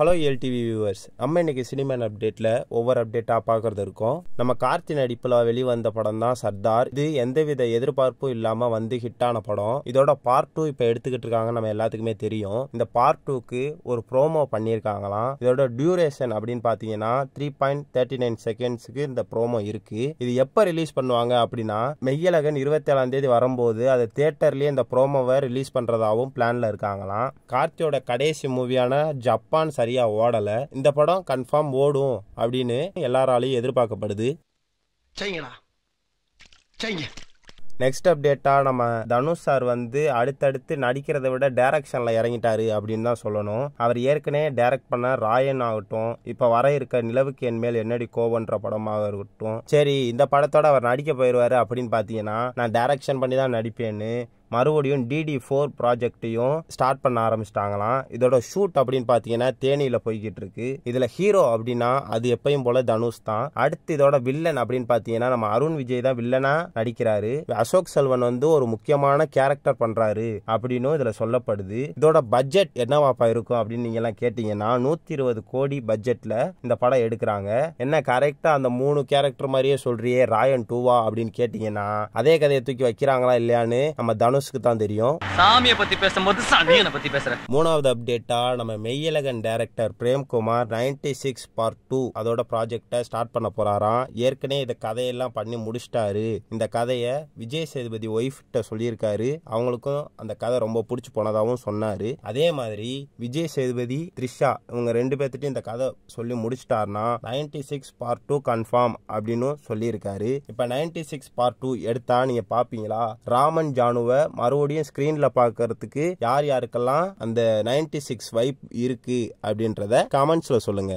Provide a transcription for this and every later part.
hello LTV viewers நம்ம இன்னைக்கு சினிமன் அப்டேட்ல ஒவ்வொரு அப்டேட்டா பார்க்கறது இருக்கோம் நம்ம கார்த்தி நடிப்புல வெளிவந்த படம் தான் சர்தார் இது எந்தவித எதிர்பார்ப்பும் இல்லாம வந்து ஹிட்டான படம் இதோட பார்ட் டூ இப்ப எடுத்துக்கிட்டு இருக்காங்க நம்ம எல்லாத்துக்குமே தெரியும் இந்த பார்ட் டூக்கு ஒரு ப்ரோமோ பண்ணியிருக்காங்களாம் இதோட டியூரேஷன் அப்படின்னு பாத்தீங்கன்னா த்ரீ பாயிண்ட் தேர்ட்டி நைன் செகண்ட்ஸுக்கு இந்த ப்ரோமோ இருக்கு இது எப்ப ரிலீஸ் பண்ணுவாங்க அப்படின்னா மெய்யழகன் இருபத்தி ஏழாம் தேதி வரும்போது அது தியேட்டர்லயே இந்த ப்ரோமோவை ரிலீஸ் பண்றதாவும் பிளான்ல இருக்காங்களாம் கார்த்தியோட கடைசி மூவியான ஜப்பான் சரியா ஓடல இந்த படம் கன்ஃபார்ம் ஓடும் அப்படின்னு எல்லாராலையும் எதிர்பார்க்கப்படுது செய்யுங்களா செய்யுங்க நெக்ஸ்ட் அப்டேட்டா நம்ம தனுஷ் சார் வந்து அடுத்தடுத்து நடிக்கிறத விட டைரக்ஷன்ல இறங்கிட்டாரு அப்படின்னு தான் சொல்லணும் அவர் ஏற்கனவே டைரக்ட் பண்ண ராயன் ஆகட்டும் இப்ப வர இருக்க நிலவுக்கு என் மேல் என்னடி கோவன்ற படமாக இருக்கட்டும் சரி இந்த படத்தோட அவர் நடிக்க போயிருவாரு அப்படின்னு பாத்தீங்கன்னா நான் டைரக்ஷன் பண்ணி தான் நடிப்பேன்னு மறுபடியும் டிடி ஃபோர் ப்ராஜெக்டையும் ஸ்டார்ட் பண்ண ஆரம்பிச்சிட்டாங்களாம் இதோட ஷூட் அப்படின்னு பார்த்தீங்கன்னா தேனியில் போய்கிட்டு இருக்கு இதில் ஹீரோ அப்படின்னா அது எப்பயும் போல தனுஷ் தான் அடுத்து இதோட வில்லன் அப்படின்னு பார்த்தீங்கன்னா நம்ம அருண் விஜய் தான் வில்லனா நடிக்கிறாரு அசோக் செல்வன் வந்து ஒரு முக்கியமான கேரக்டர் பண்றாரு அப்படின்னு இதில் சொல்லப்படுது இதோட பட்ஜெட் என்னவாப்பா இருக்கும் அப்படின்னு நீங்க எல்லாம் கேட்டீங்கன்னா நூத்தி இருபது கோடி பட்ஜெட்ல இந்த படம் எடுக்கிறாங்க என்ன கரெக்டா அந்த மூணு கேரக்டர் மாதிரியே சொல்றியே ராயன் டூவா அப்படின்னு கேட்டீங்கன்னா அதே கதையை தூக்கி வைக்கிறாங்களா இல்லையான்னு நம்ம தனுஷ்க்கு தான் தெரியும் சாமியை பத்தி பேசும்போது சனியனை பத்தி பேசுறேன் மூணாவது அப்டேட்டா நம்ம Meiyazhagan director Premkumar ninety six part two அதோட ப்ராஜெக்டை ஸ்டார்ட் பண்ண போறாராம் ஏற்கனவே இந்த கதையெல்லாம் பண்ணி முடிச்சிட்டாரு இந்த கதையை விஜய் சேதுபதி ஒய்ஃப்கிட்ட சொல்லியிருக்காரு அவங்களுக்கும் அந்த கதை ரொம்ப பிடிச்சி போனதாகவும் சொன்னாரு அதே மாதிரி விஜய் சேதுபதி த்ரிஷா இவங்க ரெண்டு பேர்த்திட்டையும் இந்த கதை சொல்லி முடிச்சிட்டாருன்னா ninety six part two confirm அப்படின்னு சொல்லியிருக்காரு இப்ப நைன்டி சிக்ஸ் பார்ட் டூ எடுத்தா நீங்க பாப்பீங்களா ராமன் ஜானுவை மறுபடியும் ஸ்கிரீன்ல பாக்குறதுக்கு யார் யாருக்கெல்லாம் அந்த நைன்டி சிக்ஸ் வைப் இருக்கு அப்படின்றத கமெண்ட்ஸ்ல சொல்லுங்க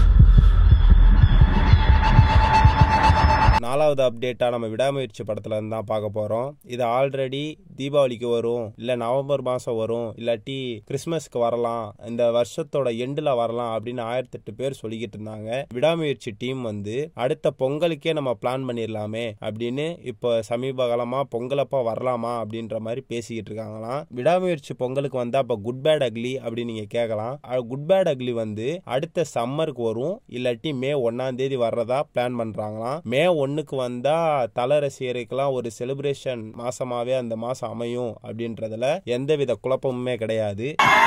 நாலாவது அப்டேட்டா நம்ம விடாமுயற்சி படத்துல இருந்து தான் பார்க்க போறோம் இது ஆல்ரெடி தீபாவளிக்கு வரும் இல்ல நவம்பர் மாசம் வரும் இல்லாட்டி கிறிஸ்மஸ்க்கு வரலாம் இந்த வருஷத்தோட எண்டுல வரலாம் அப்படின்னு ஆயிரத்தி எட்டு பேர் சொல்லிக்கிட்டு இருந்தாங்க விடாமுயற்சி டீம் வந்து அடுத்த பொங்கலுக்கே நம்ம பிளான் பண்ணிடலாமே அப்படின்னு இப்போ சமீப காலமா பொங்கலப்பா வரலாமா அப்படின்ற மாதிரி பேசிக்கிட்டு இருக்காங்களாம் விடாமுயற்சி பொங்கலுக்கு வந்தா அப்ப குட் பேட் அக்லி அப்படின்னு நீங்க கேட்கலாம் குட் பேட் அக்லி வந்து அடுத்த சம்மருக்கு வரும் இல்லாட்டி மே ஒன்னாம் தேதி வர்றதா பிளான் பண்றாங்களாம் மே ஒன்னுக்கு வந்தா தல ரசிகருக்கெல்லாம் ஒரு செலிப்ரேஷன் மாசமாவே அந்த மாசம் அமையும் அப்படின்றதுல எந்தவித குழப்பமுமே கிடையாது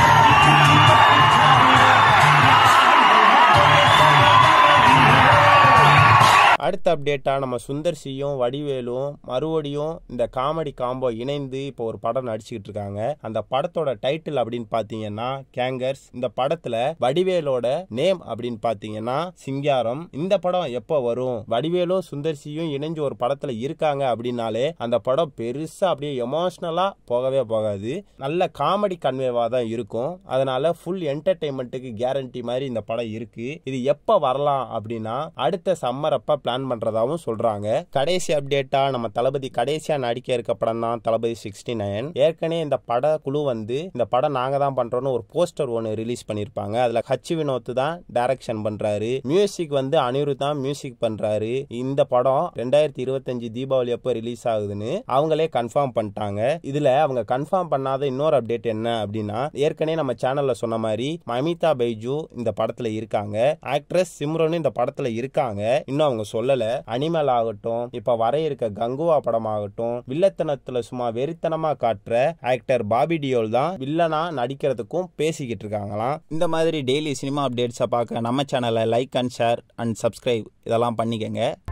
அடுத்த அப்டேட்டா நம்ம சுந்தர் சியும் வடிவேலும் மறுபடியும் இந்த காமெடி காம்போ இணைந்து இப்போ ஒரு படம் நடிச்சுக்கிட்டு இருக்காங்க அந்த படத்தோட டைட்டில் அப்படின்னு பாத்தீங்கன்னா கேங்கர்ஸ் இந்த படத்துல வடிவேலோட நேம் அப்படின்னு பாத்தீங்கன்னா சிங்காரம் இந்த படம் எப்போ வரும் வடிவேலும் சுந்தர் சியும் இணைஞ்சு ஒரு படத்துல இருக்காங்க அப்படின்னாலே அந்த படம் பெருசா அப்படியே எமோஷனலா போகவே போகாது நல்ல காமெடி கன்வேவா தான் இருக்கும் அதனால ஃபுல் என்டர்டைன்மெண்ட்டுக்கு கேரண்டி மாதிரி இந்த படம் இருக்கு இது எப்ப வரலாம் அப்படின்னா அடுத்த சம்மர் அப்ப பிளான் பண்றதாவும் சொல்றாங்க கடைசி அப்டேட்டா நம்ம தளபதி கடைசியா நடிக்க இருக்க படம் தான் தளபதி சிக்ஸ்டி நைன் ஏற்கனவே இந்த பட குழு வந்து இந்த படம் நாங்க தான் பண்றோம்னு ஒரு போஸ்டர் ஒன்று ரிலீஸ் பண்ணிருப்பாங்க அதுல ஹச் வினோத் தான் டைரக்ஷன் பண்றாரு மியூசிக் வந்து அனிருத் தான் மியூசிக் பண்றாரு இந்த படம் ரெண்டாயிரத்தி இருபத்தஞ்சு தீபாவளி அப்போ ரிலீஸ் ஆகுதுன்னு அவங்களே கன்ஃபார்ம் பண்ணிட்டாங்க இதுல அவங்க கன்ஃபார்ம் பண்ணாத இன்னொரு அப்டேட் என்ன அப்படின்னா ஏற்கனவே நம்ம சேனல்ல சொன்ன மாதிரி மமிதா பைஜு இந்த படத்துல இருக்காங்க ஆக்ட்ரஸ் சிம்ரனும் இந்த படத்துல இருக்காங்க இன்னும் அவங்க சொல்லல அனிமல் ஆகட்டும் இப்ப வர இருக்க கங்குவா படம் ஆகட்டும் வில்லத்தனத்துல சும்மா வெறித்தனமா காட்டுற ஆக்டர் பாபி டியோல் தான் வில்லனா நடிக்கிறதுக்கும் பேசிக்கிட்டு இருக்காங்களாம் இந்த மாதிரி டெய்லி சினிமா அப்டேட்ஸை பார்க்க நம்ம சேனலை like and share and subscribe இதெல்லாம் பண்ணிக்கங்க